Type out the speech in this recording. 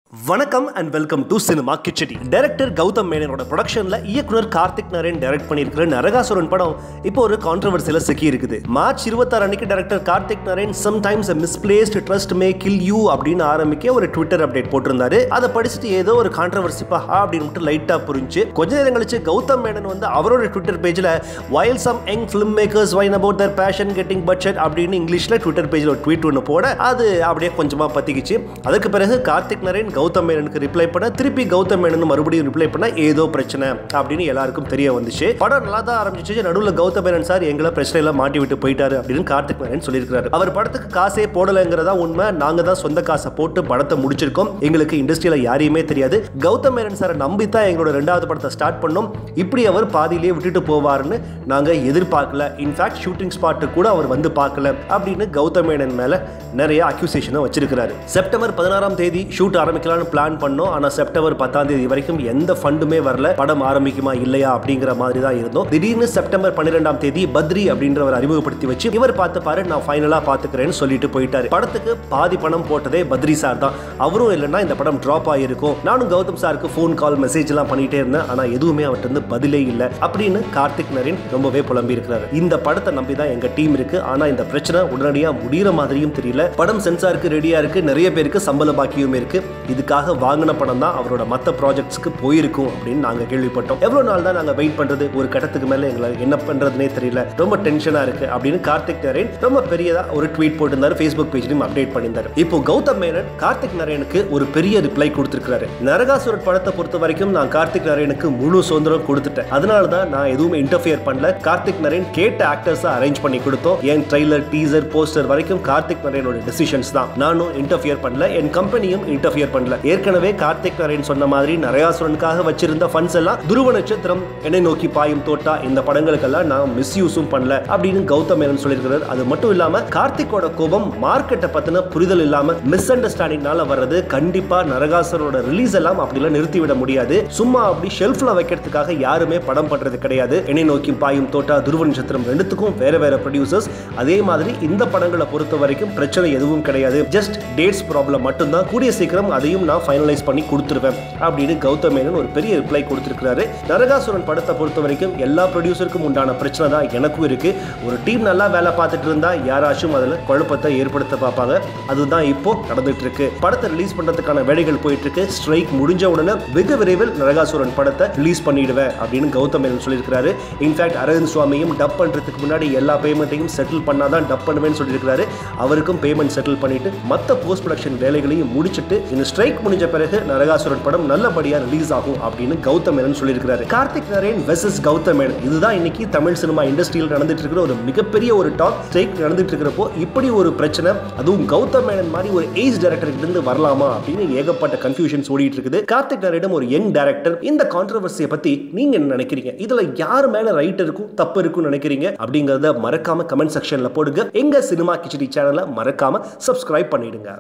வணக்கம் and welcome to cinema Khichdi director Gautham மேனனோட ப்ரொடக்ஷன்ல இயக்குனர் கார்த்திக் நரேன் டைரக்ட் பண்ணியிருக்கிற நரகாசுரன் படம் இப்போ ஒரு கான்ட்ரவர்சியில் சிக்கி இருக்குது மார்ச் இருபத்தாறு அன்னைக்கு director Karthick Naren sometimes misplaced trust may kill you அப்படின்னு ஆரம்பிக்க ஒரு ட்விட்டர் அப்டேட் போட்டிருந்தாரு அதை படிச்சுட்டு ஏதோ ஒரு கான்ட்ரவர்சி பா அப்படின்னு லைட்டா புரிஞ்சு கொஞ்ச நேரம் கழிச்சு கௌதம் மேனன் வந்து அவரோட ட்விட்டர் பேஜ்ல while some young film makers whine about their passion getting budget அப்படின்னு இங்கிலீஷ்ல ட்விட்டர் பேஜ்ல ஒரு ட்வீட் ஒன்று போட அது அப்படியே கொஞ்சமா பத்திக்கிச்சு அதுக்கு பிறகு கார்த்திக் நரேன் கௌதம் மேனனுக்கு ரிப்ளை பண்ண திருப்பி கௌதம் மேனன் மறுபடியும் ரிப்ளை பண்ண ஏதோ பிரச்சனை அப்படின்னு எல்லாருக்கும் தெரிய வந்துச்சு படம் நல்லா தான் ஆரம்பிச்சிச்சு நடுவில் கௌதம் மேனன் சார் எங்களை பிரச்சனையில மாட்டி விட்டு போயிட்டாரு அப்படின்னு கார்த்திக் மேனன் சொல்லியிருக்காரு அவர் படத்துக்கு காசே போடலைங்கிறதா உண்மை நாங்க தான் சொந்த காசை போட்டு படத்தை முடிச்சிருக்கோம் எங்களுக்கு இண்டஸ்ட்ரியில யாரையுமே தெரியாது கௌதம் மேனன் சாரை நம்பி தான் எங்களோட ரெண்டாவது படத்தை ஸ்டார்ட் பண்ணோம் இப்படி அவர் பாதியிலேயே விட்டுட்டு போவாருன்னு நாங்க எதிர்பார்க்கல இன்ஃபேக்ட் ஷூட்டிங் ஸ்பாட்டு கூட அவர் வந்து பார்க்கல அப்படின்னு கௌதம் மேனன் மேல நிறைய அக்யூசேஷனை வச்சிருக்கிறாரு செப்டம்பர் பதினாறாம் தேதி ஷூட் ஆரம்பிக்கலாம்னு பிளான் பண்ணோம் ஆனா செப்டம்பர் பத்தாம் தேதி வரைக்கும் எந்த ஃபண்டுமே வரல படம் ஆரம்பிக்குமா இல்லையா அப்படிங்கிற மாதிரி தான் இருந்தோம் திடீர்னு செப்டம்பர் பன்னிரெண்டாம் தேதி பத்ரி அப்படின்றவர் அறிமுகப்படுத்தி வச்சு இவர் பார்த்து பாரு நான் ஃபைனலா பாத்துக்கிறேன்னு சொல்லிட்டு போயிட்டாரு படத்துக்கு பாதி பணம் போட்டதே பத்ரி சார் தான் அவரும் இல்லைன்னா இந்த படம் டிராப் ஆகிருக்கும் நானும் கௌதம் சாருக்கு ஃபோன் கால் மெசேஜ் எல்லாம் பண்ணிட்டே இருந்தேன் ஆனா எதுவுமே அவர்கிட்ட இருந்து பதிலே இல்லை அப்படின்னு கார்த்திக் நரேன் ரொம்பவே புலம்பி இருக்கிறாரு இந்த படத்தை நம்பி தான் எங்க டீம் இருக்கு ஆனா இந்த பிரச்சனை உடனடியா முடிகிற மாதிரியும் தெரியல படம் சென்சாருக்கு ரெடியா இருக்கு நிறைய பேருக்கு சம்பள பாக்கியும் இருக்கு இதுக்காக வாங்கின படம் தான் அவரோட மற்ற ப்ராஜெக்ட்ஸ்க்கு போயிருக்கும் அப்படின்னு நாங்க கேள்விப்பட்டோம் எவ்வளவு நாள் தான் நாங்க வெயிட் பண்றது ஒரு கட்டத்துக்கு மேல எங்களை என்ன பண்றதுனே தெரியல ரொம்ப டென்ஷனா இருக்கு அப்படின்னு கார்த்திக் நரேன் ரொம்ப பெரியதா ஒரு ட்வீட் போட்டிருந்தாரு ஃபேஸ்புக் பேஜ்லயும் அப்டேட் பண்ணியிருந்தாரு இப்போ கௌதம் மேனன் கார்த்திக் நரேனுக்கு ஒரு பெரிய ரிப்ளை கொடுத்திருக்காரு நரகாசுரன் படத்தை பொறுத்த வரைக்கும் நான் கார்த்திக் நரேனுக்கு முழு சுதந்திரம் கொடுத்துட்டேன் அதனால தான் நான் எதுவுமே இன்டர்ஃபியர் பண்ணல கார்த்திக் நரேன் கேட்ட ஆக்டர்ஸ் அரேஞ்ச் பண்ணி கொடுத்தோம் என் ட்ரைலர் டீசர் போஸ்டர் வரைக்கும் கார்த்திக் நரேனோட டெசிஷன்ஸ் தான் நானும் இன்டர்ஃபியர் பண்ணல என் கம்பெனியும் இன்டர்ஃபியர் பண்ணல ஏற்கனவே கார்த்திக் நரேன் சொன்ன மாதிரி நரகாசுரனுக்காக வச்சிருந்த ஃபண்ட்ஸ் எல்லாம் துருவ நட்சத்திரம் என்னை நோக்கி பாயும் தோட்டா இந்த படங்களுக்கெல்லாம் நான் மிஸ்யூஸும் பண்ணல அப்படின்னு கௌதம் மேனன் சொல்லியிருக்கிறார் அது மட்டும் இல்லாம கார்த்திக்கோட கோபம் மார்க்கெட்டை பத்தின புரிதல் இல்லாம மிஸ் அண்டர்ஸ்டாண்டிங்னால வர்றது கண்டிப்பா நரகாசுரனோட ரிலீஸ் எல்லாம் அப்படிலாம் நிறுத்திவிட முடியாது சும்மா அப்படி ஷெல்ஃப்ல வைக்கிறதுக்காக யாருமே படம் பண்றது கிடையாது என்னை நோக்கி பாயும் தோட்டா துருவ நட்சத்திரம் ரெண்டுத்துக்கும் வேற வேற ப்ரொடியூசர்ஸ் அதே மாதிரி இந்த படங்களை பொறுத்த வரைக்கும் பிரச்சனை எதுவும் கிடையாது ஜஸ்ட் டேட்ஸ் ப்ராப்ளம் மட்டும்தான் கூடிய சீக்கிரம் அதையும் நான் ஃபைனலைஸ் பண்ணி கொடுத்துருவேன் அப்படின்னு கௌதம் மேனன் ஒரு பெரிய ரிப்ளை கொடுத்திருக்கிறாரு நரகாசுரன் படத்தை பொறுத்த வரைக்கும் எல்லா ப்ரொடியூசருக்கும் உண்டான பிரச்சனை தான் எனக்கும் இருக்கு ஒரு டீம் நல்லா வேலை பார்த்துட்டு இருந்தா யாராச்சும் அதில் குழப்பத்தை ஏற்படுத்த பார்ப்பாங்க அதுதான் இப்போ நடந்துட்டு இருக்கு படத்தை ரிலீஸ் பண்றதுக்கான வேலைகள் போயிட்டு இருக்கு ஸ்ட்ரைக் முடிஞ்ச உடனே வெகு விரைவில் நரகாசுரன் படத்தை ரிலீஸ் பண்ணிடுவேன் அப்படின்னு கௌதம் மேனன் சொல்லியிருக்காரு இன்ஃபேக்ட் அரவிந்த் சுவாமியும் டப் பண்றதுக்கு முன்னாடி எல்லா பேமெண்ட்டையும் செட்டில் பண்ணாதான் டப் பண்ணுவேன்னு சொல்லியிருக்காரு அவருக்கும் பேமெண்ட் செட்டில் பண்ணிட்டு மற்ற போஸ்ட் ப்ரொடக்ஷன் வேலைகளையும் முடிச்சிட்டு இந்த ஸ்ட்ரைக் முடிஞ்ச பிறகு நரகாசுரன் படம் நல்லபடியா ரிலீஸ் ஆகும் அப்படின்னு கௌதம் மேனன் சொல்லியிருக்காரு கார்த்திக் நரேன் வெர்சஸ் கௌதம் மேனன் இதுதான் இன்னைக்கு தமிழ் சினிமா இண்டஸ்ட்ரியில் நடந்துட்டு இருக்கிற ஒரு மிகப்பெரிய ஒரு டாக் ஸ்ட்ரைக் நடந்துட்டு இருக்கிறப்போ இப்படி ஒரு பிரச்சனை அதுவும் கௌதம் மேனன் மாதிரி ஒரு ஏஜ் டைரக்டர் இருந்து வரலாமா அப்படின்னு ஏகப்பட்ட கன்ஃபியூஷன்ஸ் ஓடிட்டு இருக்குது கார்த்திக் நரேனும் ஒரு யங் டைரக்டர் இந்த கான்ட்ரவர்சியை பத்தி நீங்க என்ன நினைக்கிறீங்க இதுல யார் மேல ரைட் இருக்கும் தப்பு இருக்கும்னு நினைக்கிறீங்க அப்படிங்கறத மறக்காம கமெண்ட் செக்ஷன்ல போடுங்க எங்க சினிமா கிச்சடி சேனலை மறக்காம சப்ஸ்கிரைப் பண்ணிடுங்க